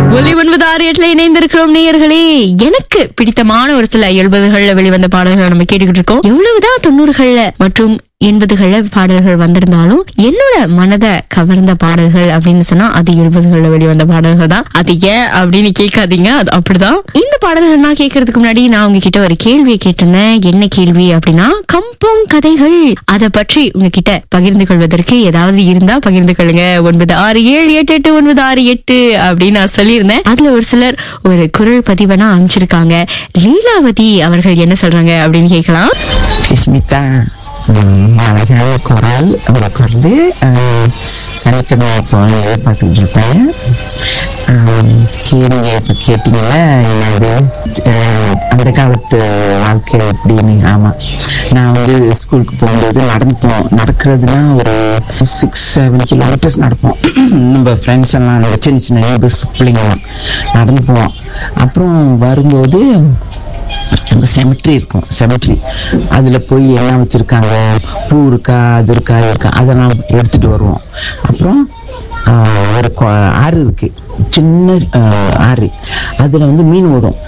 ஒலி ஒன்பது ஆறு எட்டுல இணைந்திருக்கிறோம் நேயர்களே எனக்கு பிடித்தமான ஒரு சில எழுபதுகள்ல வெளிவந்த பாடல்களை நம்ம கேட்டுக்கிட்டு இருக்கோம் எவ்வளவுதான் தொண்ணூறுகள்ல மற்றும் எண்பதுகள்ல பாடல்கள் வந்திருந்தாலும் என்னோட மனதை கவர்ந்த பாடல்கள் அப்படின்னு சொன்னா அது எழுபதுகள்ல வெளிவந்த பாடல்கள் தான் அது ஏன் அப்படின்னு கேட்காதீங்க அது அப்படிதான் இந்த பாடல்கள் நான் கேட்கறதுக்கு முன்னாடி நான் உங்ககிட்ட ஒரு கேள்வியை கேட்டிருந்தேன் என்ன கேள்வி அப்படின்னா கம்போங் கதைகள் அதை பற்றி உங்ககிட்ட பகிர்ந்து கொள்வதற்கு ஏதாவது இருந்தா பகிர்ந்து கொள்ளுங்க ஒன்பது ஆறு ஏழு எட்டு எட்டு ஒன்பது ஆறு எட்டு அப்படின்னு நான் சொல்லியிருந்தேன் அதுல ஒரு சிலர் ஒரு குரல் பதிவனா அனுப்பிச்சிருக்காங்க லீலாவதி அவர்கள் என்ன சொல்றாங்க அப்படின்னு கேட்கலாம் ஸ்மிதா ம், அழகான குரல் உங்களோட குரல் ஆம், சனிக்கிழமை போல எதிர்பார்த்துக்கிட்டு இருப்பேன் ஆம், கேளுங்க இப்போ கேட்டீங்களா என்னது ஆம், அந்த காலத்து வாழ்க்கை எப்படின்னு ஆமாம் நான் வந்து ஸ்கூலுக்கு போகும்போது நடந்து போவோம் நடக்கிறதுனா ஒரு சிக்ஸ் செவன் கிலோமீட்டர்ஸ் நடப்போம் நம்ம ஃப்ரெண்ட்ஸ் எல்லாம் நம்ம சின்ன சின்ன neighbours பிள்ளைங்கலாம் நடந்து போவோம் அப்புறம் வரும்போது அங்கே செமெட்ரி இருக்கும் செமெட்ரி அதில் போய் என்ன வச்சுருக்காங்க பூ இருக்கா அது இருக்கா இது இருக்கா அதெல்லாம் எடுத்துகிட்டு வருவோம் அப்புறம் ஆஹ், ஒரு கொ- ஆறு இருக்கு சின்ன ஆஹ், ஆறு அதில் வந்து மீன் ஓடும்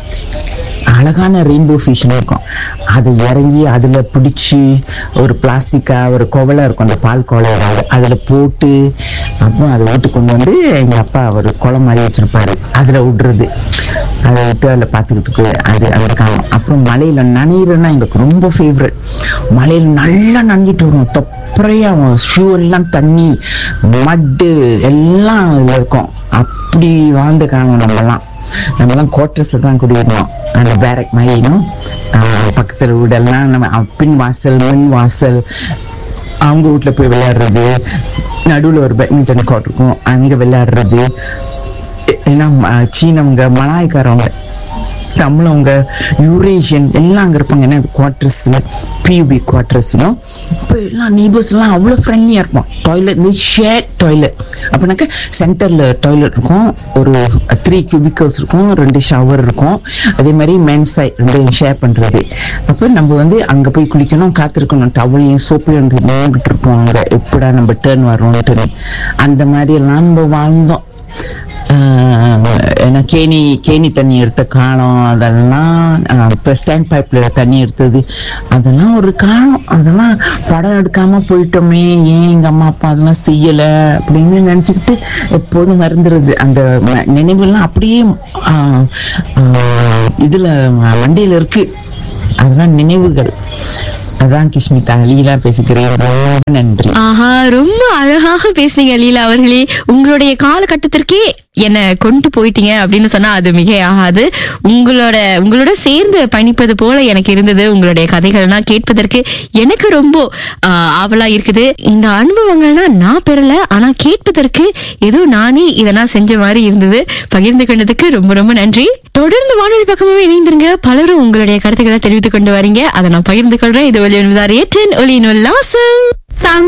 அழகான ரெயின்போ ஃபிஷ்னு இருக்கும் அதை இறங்கி அதில் பிடிச்சி ஒரு பிளாஸ்டிக்கா ஒரு குவலை இருக்கும் அந்த பால் குவலை ஏதாவது அதில் போட்டு அப்புறம் அதை வீட்டுக்கு கொண்டு வந்து எங்கள் அப்பா ஒரு குளம் மாதிரி வச்சிருப்பாரு அதில் விடுறது அதை விட்டு அதில் பார்த்துக்கிட்டு இருக்கு அது அந்த காலம் அப்புறம் மலையில் நனையிறதுனா எங்களுக்கு ரொம்ப ஃபேவரட் மலையில் நல்லா நனைஞ்சிட்டு வரும் தொப்பரையா ஷூ எல்லாம் தண்ணி மட்டு எல்லாம் அதில் இருக்கும் அப்படி வாழ்ந்த காலம் நம்மலாம் நம்மலாம் குவார்டர்ஸ் தான் குடியிருந்தோம் அந்த பேரக் மாதிரினும் பக்கத்தில் வீடெல்லாம் நம்ம அஹ், பின் வாசல் முன் வாசல் அவங்க வீட்டில் போய் விளையாடுறது நடுவில் ஒரு பேட்மிண்டன் கோர்ட் இருக்கும் அங்கே விளையாடுறது எ- ஏன்னா ம- சீனவங்க மலாய்க்காரவங்க தமிழவங்க யூரேஷியன் எல்லாம் அங்கே இருப்பாங்க ஏன்னா அது குவார்டர்ஸில் பியூபி குவார்டர்ஸ்லும் இப்போ எல்லாம் நெய்பர்ஸ்லாம் அவ்வளோ ஃப்ரெண்ட்லியாக இருப்போம் டாய்லெட் இந்த ஷேர் டாய்லெட் அப்படின்னாக்க சென்டரில் டாய்லெட் இருக்கும் ஒரு த்ரீ கியூபிக்கல்ஸ் இருக்கும் ரெண்டு ஷவர் இருக்கும் அதே மாதிரி மென் சைட் ரெண்டு ஷேர் பண்ணுறது அப்போ நம்ம வந்து அங்கே போய் குளிக்கணும் காத்திருக்கணும் டவலையும் சோப்பையும் வந்து நின்றுட்டு இருப்போம் அங்கே எப்படா நம்ம டேர்ன் வரோன்ட்டுன்னு அந்த மாதிரி எல்லாம் நம்ம வாழ்ந்தோம் ஆஹ் ஏன்னா கேணி கேணி தண்ணி எடுத்த காலம் அதெல்லாம் இப்போ ஸ்டாண்ட் பைப்பில் தண்ணி எடுத்தது அதெல்லாம் ஒரு காலம் அதெல்லாம் படம் எடுக்காம போயிட்டோமே ஏன் எங்கள் அம்மா அப்பா அதெல்லாம் செய்யலை அப்படின்னு நினச்சிக்கிட்டு எப்போதும் மறந்துடுது அந்த ம- நினைவெல்லாம் அப்படியே ஆஹ், ஆஹ், இதுல மண்டையில் இருக்கு அதெல்லாம் நினைவுகள் அதான் கிஷ்மிதா லீலா பேசுகிறேன் ரொம்ப நன்றி ஆஹா ரொம்ப அழகாக பேசுனீங்க லீலா அவர்களே உங்களுடைய காலகட்டத்திற்கே என்ன கொண்டு போயிட்டீங்க அப்படின்னு சொன்னா அது மிக ஆகாது உங்களோட உங்களோட சேர்ந்து பயணிப்பது போல எனக்கு இருந்தது உங்களுடைய கதைகள்லாம் கேட்பதற்கு எனக்கு ரொம்ப ஆஹ், ஆவலா இருக்குது இந்த அனுபவங்கள்னா நான் பெறல ஆனா கேட்பதற்கு ஏதோ நானே இதெல்லாம் செஞ்ச மாதிரி இருந்தது பகிர்ந்து கொண்டதுக்கு ரொம்ப ரொம்ப நன்றி தொடர்ந்து வானொலி பக்கமாவே இணைந்திருங்க பலரும் உங்களுடைய கருத்துக்களை தெரிவித்துக் கொண்டு வரீங்க அதை நான் பகிர்ந்து கொள்றேன் இது ஒலி ஒன்பதாறு எட்டு ஒலி நொல்லாசம்